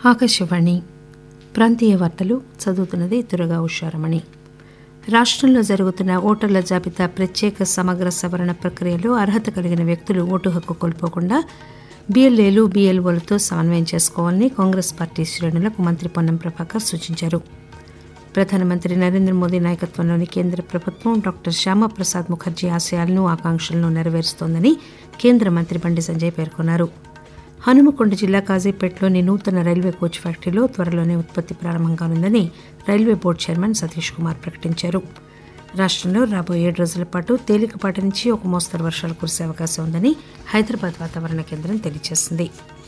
ఆకాశవాణి ప్రాంతీయ వార్తలు చదువుతున్నది దుర్గా ఉషారమణి రాష్టంలో జరుగుతున్న ఓటర్ల జాబితా ప్రత్యేక సమగ్ర సవరణ ప్రక్రియలో అర్హత కలిగిన వ్యక్తులు ఓటు హక్కు కోల్పోకుండా బీఎల్ఏలు బీఎల్ఓలతో సమన్వయం చేసుకోవాలని కాంగ్రెస్ పార్టీ శ్రేణులకు మంత్రి పొన్నం ప్రభాకర్ సూచించారు ప్రధానమంత్రి నరేంద్ర మోదీ నాయకత్వంలోని కేంద్ర ప్రభుత్వం డాక్టర్ శ్యామాప్రసాద్ ముఖర్జీ ఆశయాలను ఆకాంక్షలను నెరవేరుస్తోందని కేంద్ర మంత్రి బండి సంజయ్ పేర్కొన్నారు హనుమకొండ జిల్లా కాజీపేటలోని నూతన రైల్వే కోచ్ ఫ్యాక్టరీలో త్వరలోనే ఉత్పత్తి ప్రారంభం కానుందని railway board chairman Satish Kumar ప్రకటించారు రాష్టంలో రాబోయే ఏడు రోజుల పాటు తేలికపాటి నుంచి ఒక మోస్తరు వర్షాలు కురిసే అవకాశం ఉందని హైదరాబాద్ వాతావరణ కేంద్రం తెలియజేసింది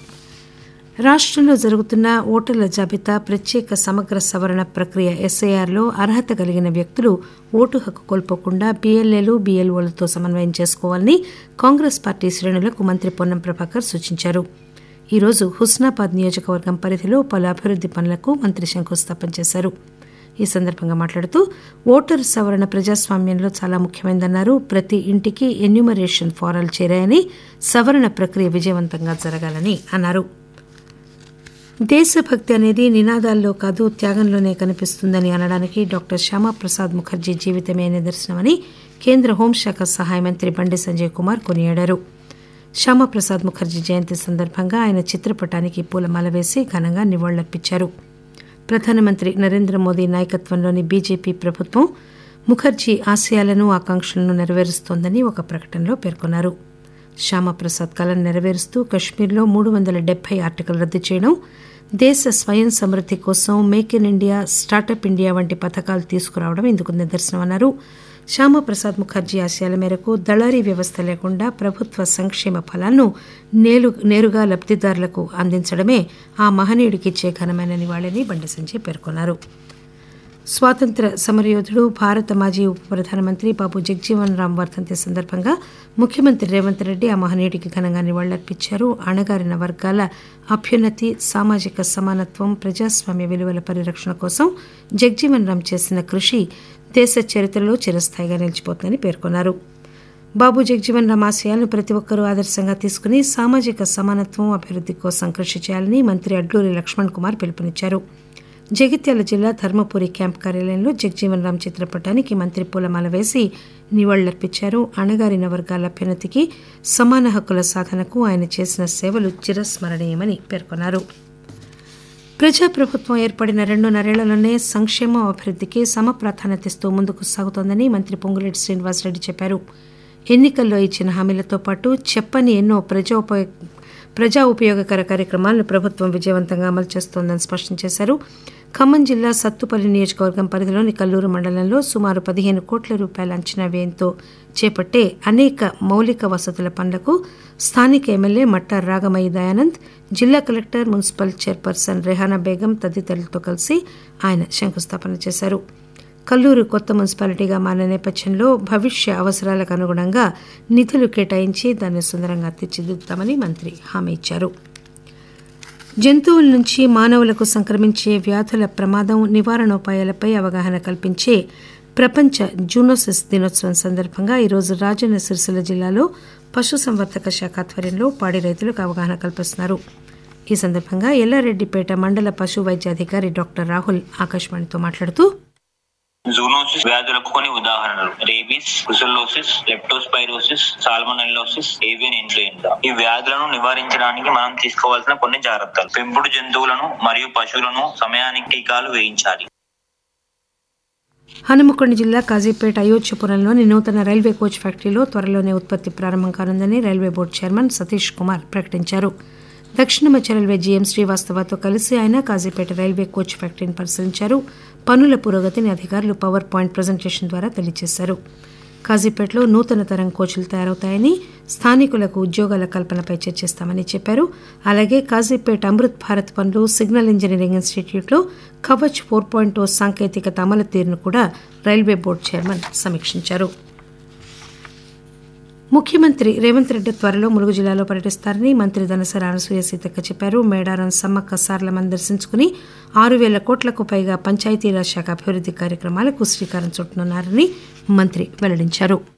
రాష్టంలో జరుగుతున్న ఓటర్ల జాబితా ప్రత్యేక సమగ్ర సవరణ ప్రక్రియ ఎస్ఐఆర్లో అర్హత కలిగిన వ్యక్తులు ఓటు హక్కు కోల్పోకుండా బీఎల్ఏలు బీఎల్ఓలతో సమన్వయం చేసుకోవాలని కాంగ్రెస్ పార్టీ శ్రేణులకు మంత్రి పొన్నం ప్రభాకర్ సూచించారు ఈరోజు హుస్నాబాద్ నియోజకవర్గం పరిధిలో పలు అభివృద్ది పనులకు మంత్రి శంకుస్థాపన చేశారు ఈ సందర్భంగా మాట్లాడుతూ ఓటరు సవరణ ప్రజాస్వామ్యంలో చాలా ముఖ్యమైనదన్నారు ప్రతి ఇంటికి ఎన్యూమరేషన్ ఫారాలు చేరాయని సవరణ ప్రక్రియ విజయవంతంగా జరగాలని అన్నారు దేశభక్తి అనేది నినాదాల్లో కాదు త్యాగంలోనే కనిపిస్తుందని అనడానికి డాక్టర్ శ్యామాప్రసాద్ ముఖర్జీ జీవితమే నిదర్శనమని కేంద్ర హోంశాఖ సహాయ మంత్రి బండి సంజయ్ కుమార్ కొనియాడారు శ్యామాప్రసాద్ ముఖర్జీ జయంతి సందర్భంగా ఆయన చిత్రపటానికి పూలమాల వేసి ఘనంగా నివాళులర్పించారు ప్రధానమంత్రి నరేంద్ర మోదీ నాయకత్వంలోని బీజేపీ ప్రభుత్వం ముఖర్జీ ఆశయాలను ఆకాంక్షలను నెరవేరుస్తోందని ఒక ప్రకటనలో పేర్కొన్నారు శ్యామప్రసాద్ కళను నెరవేరుస్తూ కశ్మీర్లో మూడు వందల డెబ్బై ఆర్టికల్ రద్దు చేయడం దేశ స్వయం సమృద్ది కోసం make in India startup India వంటి పథకాలు తీసుకురావడం ఇందుకు నిదర్శనమన్నారు శ్యామప్రసాద్ ముఖర్జీ ఆశయాల మేరకు దళారీ వ్యవస్థ లేకుండా ప్రభుత్వ సంక్షేమ ఫలాలను నేలు నేరుగా లబ్దిదారులకు అందించడమే ఆ మహనీయుడికి ఇచ్చే ఘనమైన నివాళిని బండి సంజయ్ పేర్కొన్నారు స్వాతంత్ర సమరయోధుడు భారత మాజీ ఉప ప్రధానమంత్రి బాబు జగ్జీవన్ రామ్ వర్ధంతి సందర్భంగా ముఖ్యమంత్రి రేవంత్ రెడ్డి ఆ మహనీయుడికి ఘనంగా నివాళులర్పించారు అణగారిన వర్గాల అభ్యున్నతి సామాజిక సమానత్వం ప్రజాస్వామ్య విలువల పరిరక్షణ కోసం జగ్జీవన్ రామ్ చేసిన కృషి దేశ చరిత్రలో చిరస్థాయిగా నిలిచిపోతుందని పేర్కొన్నారు బాబు జగ్జీవన్ రామ్ ఆశయాలను ప్రతి ఒక్కరూ ఆదర్శంగా తీసుకుని సామాజిక సమానత్వం అభివృద్ది కోసం కృషి చేయాలని మంత్రి అడ్లూరి లక్ష్మణ్ కుమార్ పిలుపునిచ్చారు జగిత్యాల జిల్లా ధర్మపురి క్యాంప్ కార్యాలయంలో జగ్జీవన్ రామ్ చిత్రపటానికి మంత్రి పూలమాల వేసి నివాళులర్పించారు అణగారిన వర్గాల అభ్యున్నతికి సమాన హక్కుల సాధనకు ఆయన చేసిన సేవలు చిరస్మరణీయమని పేర్కొన్నారు ప్రజాప్రభుత్వం ఏర్పడిన రెండున్నరేళ్లలోనే సంక్షేమం అభివృద్దికి సమ ప్రాధాన్యతనిస్తూ ముందుకు సాగుతోందని మంత్రి పొంగులేటి శ్రీనివాసరెడ్డి చెప్పారు ఎన్నికల్లో ఇచ్చిన హామీలతో పాటు చెప్పని ఎన్నో ప్రజోపయోగ ప్రజా ఉపయోగకర కార్యక్రమాలను ప్రభుత్వం విజయవంతంగా అమలు చేస్తోందని స్పష్టం చేశారు ఖమ్మం జిల్లా సత్తుపల్లి నియోజకవర్గం పరిధిలోని కల్లూరు మండలంలో సుమారు పదిహేను కోట్ల రూపాయల అంచనా వ్యయంతో చేపట్టే అనేక మౌలిక వసతుల పనులకు స్థానిక ఎమ్మెల్యే మట్టా రాగమయ్య దయానంద్ జిల్లా collector municipal chairperson Rehana Begum తదితరులతో కలిసి ఆయన శంకుస్థాపన చేశారు కల్లూరు కొత్త మున్సిపాలిటీగా మారిన నేపథ్యంలో భవిష్య అవసరాలకు అనుగుణంగా నిధులు కేటాయించి దాన్ని సుందరంగా తీర్చిదిద్దుతామని మంత్రి హామీ ఇచ్చారు జంతువుల నుంచి మానవులకు సంక్రమించే వ్యాధుల ప్రమాదం నివారణోపాయాలపై అవగాహన కల్పించే ప్రపంచ జూనోసిస్ దినోత్సవం సందర్భంగా ఈరోజు రాజన్న సిరిసిల్ల జిల్లాలో పశుసంవర్ధక శాఖ ఆధ్వర్యంలో పాడి రైతులకు అవగాహన కల్పిస్తున్నారు ఈ సందర్భంగా ఎల్లారెడ్డిపేట మండల పశు వైద్యాధికారి డాక్టర్ రాహుల్ ఆకాశవాణితో మాట్లాడుతూ జూనోసిస్ వ్యాధులకు కొన్ని ఉదాహరణలు rabies brucellosis leptospirosis salmonellosis avian influenza ఈ వ్యాధులను నివారించడానికి మనం తీసుకోవాల్సిన కొన్ని జాగ్రత్తలు పెంపుడు జంతువులను మరియు పశువులను సమయానికి టీకాలు వేయించాలి హనుమకొండ జిల్లా కాజీపేట అయోధ్యపురంలోని నూతన రైల్వే కోచ్ ఫ్యాక్టరీలో త్వరలోనే ఉత్పత్తి ప్రారంభం కానుందని railway board chairman Satish Kumar ప్రకటించారు దక్షిణ మధ్య రైల్వే జీఎం శ్రీవాస్తవతో కలిసి ఆయన కాజీపేట రైల్వే కోచ్ ఫ్యాక్టరీని పరిశీలించారు పనుల పురోగతిని అధికారులు పవర్ పాయింట్ ప్రజెంటేషన్ ద్వారా తెలియజేశారు కాజీపేటలో నూతన తరం కోచ్లు తయారవుతాయని స్థానికులకు ఉద్యోగాల కల్పనపై చర్చిస్తామని చెప్పారు అలాగే కాజీపేట అమృత్ భారత్ పనులు సిగ్నల్ ఇంజనీరింగ్ ఇన్స్టిట్యూట్లో కవచ్ ఫోర్ పాయింట్ సాంకేతికత అమలు తీరును కూడా రైల్వే బోర్డు చైర్మన్ సమీక్షించారు ముఖ్యమంత్రి రేవంత్ రెడ్డి త్వరలో ములుగు జిల్లాలో పర్యటిస్తారని మంత్రి దనసరి అనసూయ సీతక్క చెప్పారు మేడారం సమ్మక్క సారలమ్మను దర్శించుకుని ఆరు వేల కోట్లకు పైగా పంచాయతీరాజ్ శాఖ అభివృద్ది కార్యక్రమాలకు శ్రీకారం చుట్టనున్నారని మంత్రి వెల్లడించారు